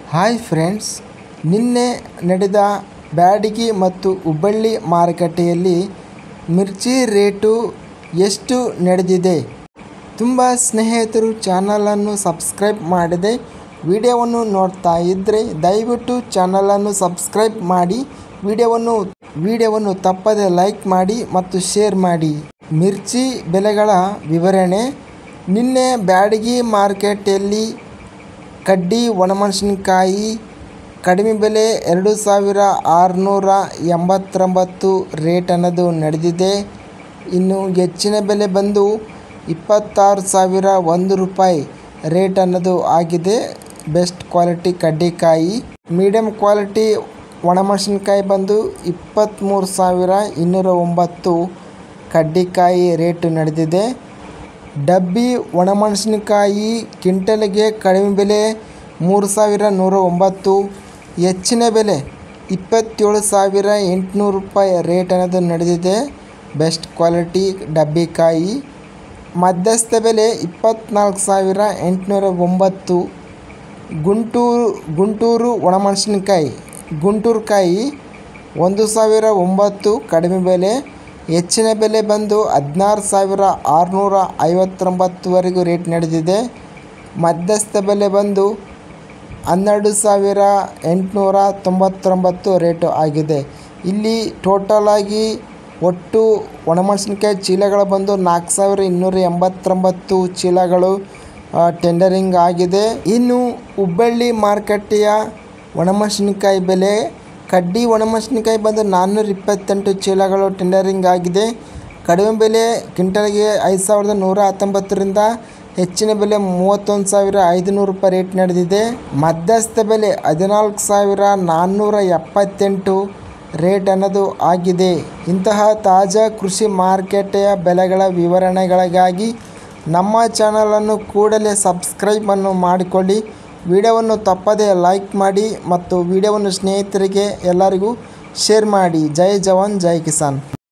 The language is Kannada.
ಹಾಯ್ ಫ್ರೆಂಡ್ಸ್ ನಿನ್ನೆ ನಡೆದ ಬ್ಯಾಡಗಿ ಮತ್ತು ಹುಬ್ಬಳ್ಳಿ ಮಾರುಕಟ್ಟೆಯಲ್ಲಿ ಮಿರ್ಚಿ ರೇಟು ಎಷ್ಟು ನಡೆದಿದೆ ತುಂಬ ಸ್ನೇಹಿತರು ಚಾನಲನ್ನು ಸಬ್ಸ್ಕ್ರೈಬ್ ಮಾಡದೆ ವಿಡಿಯೋವನ್ನು ನೋಡ್ತಾ ಇದ್ದರೆ ದಯವಿಟ್ಟು ಚಾನಲನ್ನು ಸಬ್ಸ್ಕ್ರೈಬ್ ಮಾಡಿ ವಿಡಿಯೋವನ್ನು ವಿಡಿಯೋವನ್ನು ತಪ್ಪದೆ ಲೈಕ್ ಮಾಡಿ ಮತ್ತು ಶೇರ್ ಮಾಡಿ ಮಿರ್ಚಿ ಬೆಲೆಗಳ ವಿವರಣೆ ನಿನ್ನೆ ಬ್ಯಾಡಗಿ ಮಾರ್ಕೆಟಲ್ಲಿ ಕಡ್ಡಿ ಒಣಮೆಣಸಿನಕಾಯಿ ಕಡಿಮೆ ಬೆಲೆ ಎರಡು ಸಾವಿರ ಆರುನೂರ ಎಂಬತ್ತೊಂಬತ್ತು ರೇಟ್ ಅನ್ನೋದು ನಡೆದಿದೆ ಇನ್ನು ಹೆಚ್ಚಿನ ಬೆಲೆ ಬಂದು ಇಪ್ಪತ್ತಾರು ಸಾವಿರ ಒಂದು ರೂಪಾಯಿ ರೇಟ್ ಅನ್ನೋದು ಆಗಿದೆ ಬೆಸ್ಟ್ ಕ್ವಾಲಿಟಿ ಕಡ್ಡಿಕಾಯಿ ಮೀಡಿಯಮ್ ಕ್ವಾಲಿಟಿ ಒಣಮೆಣಸಿನ್ಕಾಯಿ ಬಂದು ಇಪ್ಪತ್ತ್ಮೂರು ಸಾವಿರ ಇನ್ನೂರ ಒಂಬತ್ತು ಕಡ್ಡಿಕಾಯಿ ರೇಟು ನಡೆದಿದೆ ಡಬ್ಬಿ ಒಣಮೆಣಸಿನಕಾಯಿ ಕ್ವಿಂಟಲ್ಗೆ ಕಡಿಮೆ ಬೆಲೆ ಮೂರು ಸಾವಿರ ನೂರ ಒಂಬತ್ತು ಹೆಚ್ಚಿನ ಬೆಲೆ ಇಪ್ಪತ್ತೇಳು ಸಾವಿರ ಎಂಟುನೂರು ರೂಪಾಯಿ ರೇಟ್ ಅನ್ನೋದು ನಡೆದಿದೆ ಬೆಸ್ಟ್ ಕ್ವಾಲಿಟಿ ಡಬ್ಬಿಕಾಯಿ ಮಧ್ಯಸ್ಥ ಬೆಲೆ ಇಪ್ಪತ್ತ್ನಾಲ್ಕು ಸಾವಿರ ಎಂಟುನೂರ ಒಂಬತ್ತು ಗುಂಟೂರು ಗುಂಟೂರು ಒಣಮೆಣಸಿನಕಾಯಿ ಗುಂಟೂರು ಕಾಯಿ ಒಂದು ಸಾವಿರ ಒಂಬತ್ತು ಕಡಿಮೆ ಬೆಲೆ ಹೆಚ್ಚಿನ ಬೆಲೆ ಬಂದು ಹದಿನಾರು ಸಾವಿರ ಆರುನೂರ ಐವತ್ತೊಂಬತ್ತುವರೆಗೂ ರೇಟ್ ನಡೆದಿದೆ ಮಧ್ಯಸ್ಥ ಬೆಲೆ ಬಂದು ಹನ್ನೆರಡು ಸಾವಿರ ಎಂಟುನೂರ ತೊಂಬತ್ತೊಂಬತ್ತು ರೇಟು ಆಗಿದೆ ಇಲ್ಲಿ ಟೋಟಲಾಗಿ ಒಟ್ಟು ಒಣಮೆಣಸಿನ್ಕಾಯಿ ಚೀಲಗಳು ಬಂದು ನಾಲ್ಕು ಸಾವಿರ ಇನ್ನೂರ ಎಂಬತ್ತೊಂಬತ್ತು ಚೀಲಗಳು ಟೆಂಡರಿಂಗ್ ಆಗಿದೆ ಇನ್ನು ಹುಬ್ಬಳ್ಳಿ ಮಾರುಕಟ್ಟೆಯ ಒಣಮೆಣಸಿನಕಾಯಿ ಬೆಲೆ ಕಡ್ಡಿ ಒಣಮೆಣಸಿನಕಾಯಿ ಬಂದು ನಾನ್ನೂರ ಇಪ್ಪತ್ತೆಂಟು ಚೀಲಗಳು ಟೆಂಡರಿಂಗ್ ಆಗಿದೆ ಕಡಿಮೆ ಬೆಲೆ ಕ್ವಿಂಟಲ್ಗೆ ಐದು ಸಾವಿರದ ನೂರ ಹತ್ತೊಂಬತ್ತರಿಂದ ಹೆಚ್ಚಿನ ಬೆಲೆ ಮೂವತ್ತೊಂದು ಸಾವಿರ ಐದುನೂರು ರೂಪಾಯಿ ರೇಟ್ ನಡೆದಿದೆ ಮಧ್ಯಸ್ಥ ಬೆಲೆ ಹದಿನಾಲ್ಕು ಸಾವಿರ ನಾನ್ನೂರ ಎಪ್ಪತ್ತೆಂಟು ರೇಟ್ ಅನ್ನೋದು ಆಗಿದೆ ಇಂತಹ ತಾಜಾ ಕೃಷಿ ಮಾರುಕಟ್ಟೆಯ ಬೆಲೆಗಳ ವಿವರಣೆಗಳಿಗಾಗಿ ನಮ್ಮ ಚಾನಲನ್ನು ಕೂಡಲೇ ಸಬ್ಸ್ಕ್ರೈಬನ್ನು ಮಾಡಿಕೊಳ್ಳಿ ವಿಡಿಯೋವನ್ನು ತಪ್ಪದೇ ಲೈಕ್ ಮಾಡಿ ಮತ್ತು ವಿಡಿಯೋವನ್ನು ಸ್ನೇಹಿತರಿಗೆ ಎಲ್ಲರಿಗೂ ಶೇರ್ ಮಾಡಿ ಜೈ ಜವಾನ್ ಜೈ ಕಿಸಾನ್